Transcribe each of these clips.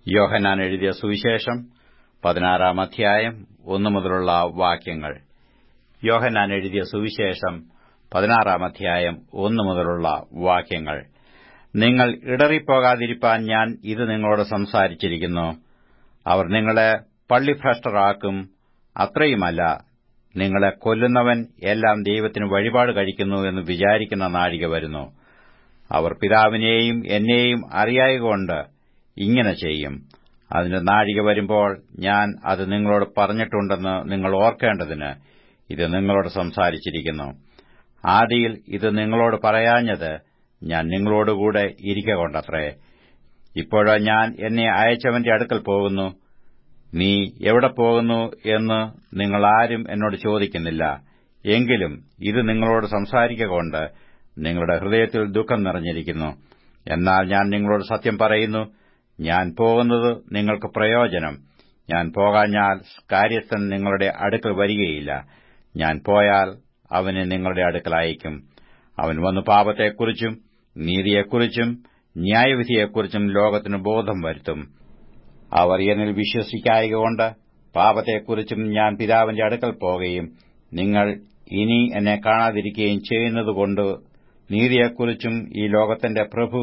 യോഹന്നാൻ എഴുതിയ സുവിശേഷം പതിനാറാം അധ്യായം ഒന്നു മുതലുള്ള വാക്യങ്ങൾ യോഹന്നാൻ എഴുതിയ സുവിശേഷം പതിനാറാം അധ്യായം ഒന്നു മുതലുള്ള വാക്യങ്ങൾ നിങ്ങൾ ഇടറിപ്പോകാതിരിപ്പാൻ ഞാൻ ഇത് നിങ്ങളോട് സംസാരിച്ചിരിക്കുന്നു അവർ നിങ്ങളെ പള്ളിഭ്രഷ്ടരാക്കും അത്രയുമല്ല നിങ്ങളെ കൊല്ലുന്നവൻ എല്ലാം ദൈവത്തിന് വഴിപാട് കഴിക്കുന്നു എന്ന് വിചാരിക്കുന്ന നാഴിക വരുന്നു അവർ പിതാവിനെയും എന്നെയും അറിയായകൊണ്ട് ഇങ്ങനെ ചെയ്യും അതിന്റെ നാഴിക വരുമ്പോൾ ഞാൻ അത് നിങ്ങളോട് പറഞ്ഞിട്ടുണ്ടെന്ന് നിങ്ങൾ ഓർക്കേണ്ടതിന് ഇത് നിങ്ങളോട് സംസാരിച്ചിരിക്കുന്നു ആദിയിൽ ഇത് നിങ്ങളോട് പറയാഞ്ഞത് ഞാൻ നിങ്ങളോടുകൂടെ ഇരിക്കൊണ്ടത്രേ ഇപ്പോഴോ ഞാൻ എന്നെ അയച്ചവന്റെ അടുക്കൽ പോകുന്നു നീ എവിടെ പോകുന്നു എന്ന് നിങ്ങളാരും എന്നോട് ചോദിക്കുന്നില്ല എങ്കിലും ഇത് നിങ്ങളോട് സംസാരിക്കൊണ്ട് നിങ്ങളുടെ ഹൃദയത്തിൽ ദുഃഖം നിറഞ്ഞിരിക്കുന്നു എന്നാൽ ഞാൻ നിങ്ങളോട് സത്യം പറയുന്നു ഞാൻ പോകുന്നത് നിങ്ങൾക്ക് പ്രയോജനം ഞാൻ പോകാഞ്ഞാൽ കാര്യസ്ഥൻ നിങ്ങളുടെ അടുക്കൽ വരികയില്ല ഞാൻ പോയാൽ അവനെ നിങ്ങളുടെ അടുക്കൽ അയക്കും അവൻ വന്നു പാപത്തെക്കുറിച്ചും നീതിയെക്കുറിച്ചും ന്യായവിധിയെക്കുറിച്ചും ലോകത്തിന് ബോധം വരുത്തും അവർ എന്നിൽ വിശ്വസിക്കായകൊണ്ട് പാപത്തെക്കുറിച്ചും ഞാൻ പിതാവിന്റെ അടുക്കൽ പോകുകയും നിങ്ങൾ ഇനി എന്നെ കാണാതിരിക്കുകയും ചെയ്യുന്നതുകൊണ്ട് നീതിയെക്കുറിച്ചും ഈ ലോകത്തിന്റെ പ്രഭു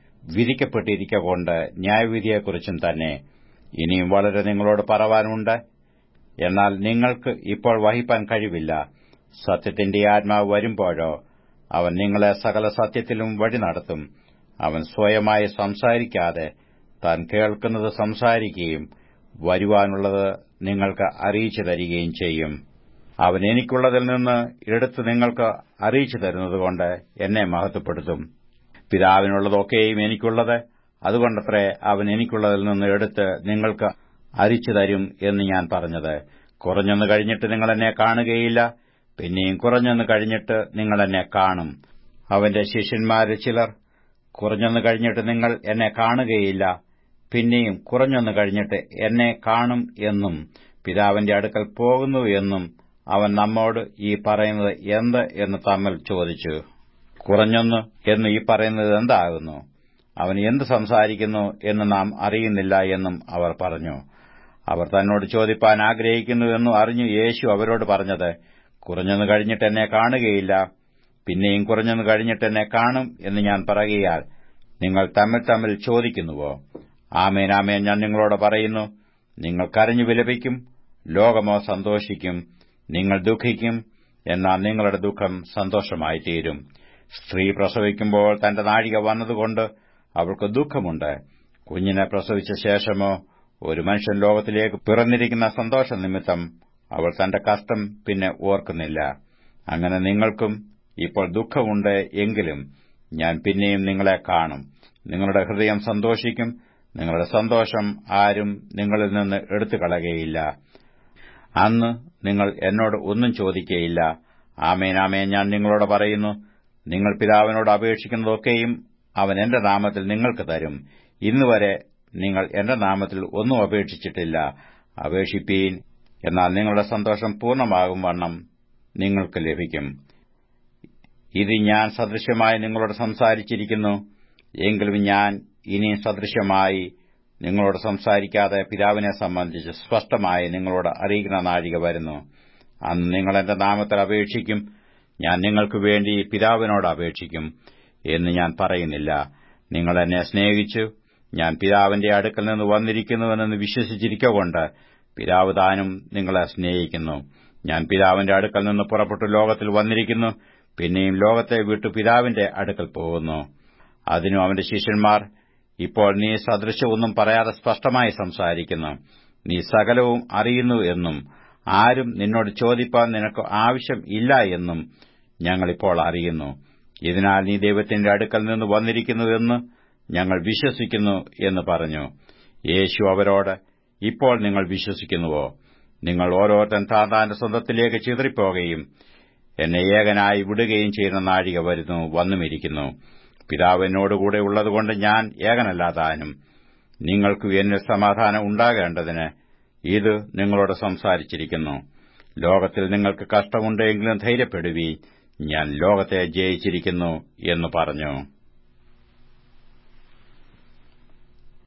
വിധിക്കപ്പെട്ടിരിക്കൊണ്ട് ന്യായവിധിയെക്കുറിച്ചും തന്നെ ഇനിയും വളരെ നിങ്ങളോട് പറവാനുണ്ട് എന്നാൽ നിങ്ങൾക്ക് ഇപ്പോൾ വഹിപ്പാൻ കഴിവില്ല സത്യത്തിന്റെ ആത്മാവ് വരുമ്പോഴോ അവൻ നിങ്ങളെ സകല സത്യത്തിലും വഴി നടത്തും അവൻ സ്വയമായി സംസാരിക്കാതെ താൻ കേൾക്കുന്നത് സംസാരിക്കുകയും വരുവാനുള്ളത് നിങ്ങൾക്ക് അറിയിച്ചു തരികയും ചെയ്യും അവൻ എനിക്കുള്ളതിൽ നിന്ന് എടുത്ത് നിങ്ങൾക്ക് അറിയിച്ചു തരുന്നതുകൊണ്ട് എന്നെ മഹത്വപ്പെടുത്തും പിതാവിനുള്ളതൊക്കെയും എനിക്കുള്ളത് അതുകൊണ്ടത്രേ അവൻ എനിക്കുള്ളതിൽ നിന്ന് എടുത്ത് നിങ്ങൾക്ക് അറിയിച്ചു തരും എന്ന് ഞാൻ പറഞ്ഞത് കുറഞ്ഞൊന്ന് കഴിഞ്ഞിട്ട് നിങ്ങൾ എന്നെ കാണുകയില്ല പിന്നെയും കുറഞ്ഞൊന്ന് കഴിഞ്ഞിട്ട് നിങ്ങൾ എന്നെ കാണും അവന്റെ ശിഷ്യന്മാരിൽ ചിലർ കുറഞ്ഞൊന്ന് കഴിഞ്ഞിട്ട് നിങ്ങൾ എന്നെ കാണുകയില്ല പിന്നെയും കുറഞ്ഞൊന്ന് കഴിഞ്ഞിട്ട് എന്നെ കാണും എന്നും പിതാവിന്റെ അടുക്കൽ പോകുന്നു എന്നും അവൻ നമ്മോട് ഈ പറയുന്നത് എന്ത് എന്ന് തമ്മിൽ ചോദിച്ചു കുറഞ്ഞൊന്ന് എന്ന് ഈ പറയുന്നത് എന്താകുന്നു അവൻ എന്ത് സംസാരിക്കുന്നു എന്ന് നാം അറിയുന്നില്ല എന്നും അവർ പറഞ്ഞു അവർ തന്നോട് ചോദിപ്പാൻ ആഗ്രഹിക്കുന്നുവെന്നും അറിഞ്ഞു യേശു അവരോട് പറഞ്ഞത് കുറഞ്ഞൊന്ന് കഴിഞ്ഞിട്ട് എന്നെ കാണുകയില്ല പിന്നെയും കുറഞ്ഞൊന്ന് കഴിഞ്ഞിട്ട് എന്നെ കാണും എന്ന് ഞാൻ പറയുകയാൽ നിങ്ങൾ തമ്മിൽ തമ്മിൽ ചോദിക്കുന്നുവോ ആമേൻ ആമേൻ ഞാൻ നിങ്ങളോട് പറയുന്നു നിങ്ങൾ കരഞ്ഞു വിലപിക്കും ലോകമോ സന്തോഷിക്കും നിങ്ങൾ ദുഃഖിക്കും എന്നാൽ നിങ്ങളുടെ ദുഃഖം സന്തോഷമായി തീരും സ്ത്രീ പ്രസവിക്കുമ്പോൾ തന്റെ നാഴിക വന്നതുകൊണ്ട് അവൾക്ക് ദുഃഖമുണ്ട് കുഞ്ഞിനെ പ്രസവിച്ച ശേഷമോ ഒരു മനുഷ്യൻ ലോകത്തിലേക്ക് പിറന്നിരിക്കുന്ന സന്തോഷ നിമിത്തം അവൾ തന്റെ കഷ്ടം പിന്നെ ഓർക്കുന്നില്ല അങ്ങനെ നിങ്ങൾക്കും ഇപ്പോൾ ദുഃഖമുണ്ട് എങ്കിലും ഞാൻ പിന്നെയും നിങ്ങളെ കാണും നിങ്ങളുടെ ഹൃദയം സന്തോഷിക്കും നിങ്ങളുടെ സന്തോഷം ആരും നിങ്ങളിൽ നിന്ന് എടുത്തു കളയുകയില്ല അന്ന് നിങ്ങൾ എന്നോട് ഒന്നും ചോദിക്കയില്ല ആമേൻ ആമേൻ ഞാൻ നിങ്ങളോട് പറയുന്നു നിങ്ങൾ പിതാവിനോട് അപേക്ഷിക്കുന്നതൊക്കെയും അവൻ എന്റെ നാമത്തിൽ നിങ്ങൾക്ക് തരും ഇന്നുവരെ നിങ്ങൾ എന്റെ നാമത്തിൽ ഒന്നും അപേക്ഷിച്ചിട്ടില്ല അപേക്ഷിപ്പീൻ എന്നാൽ നിങ്ങളുടെ സന്തോഷം പൂർണ്ണമാകും വണ്ണം നിങ്ങൾക്ക് ലഭിക്കും ഇത് ഞാൻ സദൃശ്യമായി നിങ്ങളോട് സംസാരിച്ചിരിക്കുന്നു എങ്കിലും ഞാൻ ഇനി സദൃശ്യമായി നിങ്ങളോട് സംസാരിക്കാതെ പിതാവിനെ സംബന്ധിച്ച് സ്പഷ്ടമായി നിങ്ങളോട് അറിയിക്കുന്ന നാഴിക വരുന്നു അന്ന് നിങ്ങൾ എന്റെ നാമത്തിൽ അപേക്ഷിക്കും ഞാൻ നിങ്ങൾക്ക് വേണ്ടി പിതാവിനോട് അപേക്ഷിക്കും എന്ന് ഞാൻ പറയുന്നില്ല നിങ്ങൾ എന്നെ സ്നേഹിച്ചു ഞാൻ പിതാവിന്റെ അടുക്കൽ നിന്ന് വന്നിരിക്കുന്നുവെന്ന് വിശ്വസിച്ചിരിക്കൊണ്ട് പിതാവ് താനും നിങ്ങളെ സ്നേഹിക്കുന്നു ഞാൻ പിതാവിന്റെ അടുക്കൽ നിന്ന് പുറപ്പെട്ടു ലോകത്തിൽ വന്നിരിക്കുന്നു പിന്നെയും ലോകത്തെ വിട്ടു പിതാവിന്റെ അടുക്കൽ പോകുന്നു അതിനും അവന്റെ ശിഷ്യന്മാർ ഇപ്പോൾ നീ സദൃശമൊന്നും പറയാതെ സ്പഷ്ടമായി സംസാരിക്കുന്നു നീ സകലവും അറിയുന്നു എന്നും ആരും നിന്നോട് ചോദിപ്പാൻ നിനക്ക് ആവശ്യം ഇല്ല എന്നും ഞങ്ങളിപ്പോൾ അറിയുന്നു ഇതിനാൽ നീ ദൈവത്തിന്റെ അടുക്കൽ നിന്ന് വന്നിരിക്കുന്നുവെന്ന് ഞങ്ങൾ വിശ്വസിക്കുന്നു എന്ന് പറഞ്ഞു യേശു അവരോട് ഇപ്പോൾ നിങ്ങൾ വിശ്വസിക്കുന്നുവോ നിങ്ങൾ ഓരോരുത്തൻ താന്താന്റെ സ്വന്തത്തിലേക്ക് ചിതറിപ്പോകുകയും എന്നെ ഏകനായി വിടുകയും ചെയ്യുന്ന നാഴിക വരുന്നു വന്നുമിരിക്കുന്നു പിതാവ് എന്നോടുകൂടെ ഉള്ളതുകൊണ്ട് ഞാൻ ഏകനല്ലാതാനും നിങ്ങൾക്ക് എന്നിൽ സമാധാനം ഉണ്ടാകേണ്ടതിന് ഇത് നിങ്ങളോട് സംസാരിച്ചിരിക്കുന്നു ലോകത്തിൽ നിങ്ങൾക്ക് കഷ്ടമുണ്ടെങ്കിലും ധൈര്യപ്പെടുവീ ഞാൻ ലോകത്തെ ജയിച്ചിരിക്കുന്നു എന്ന് പറഞ്ഞു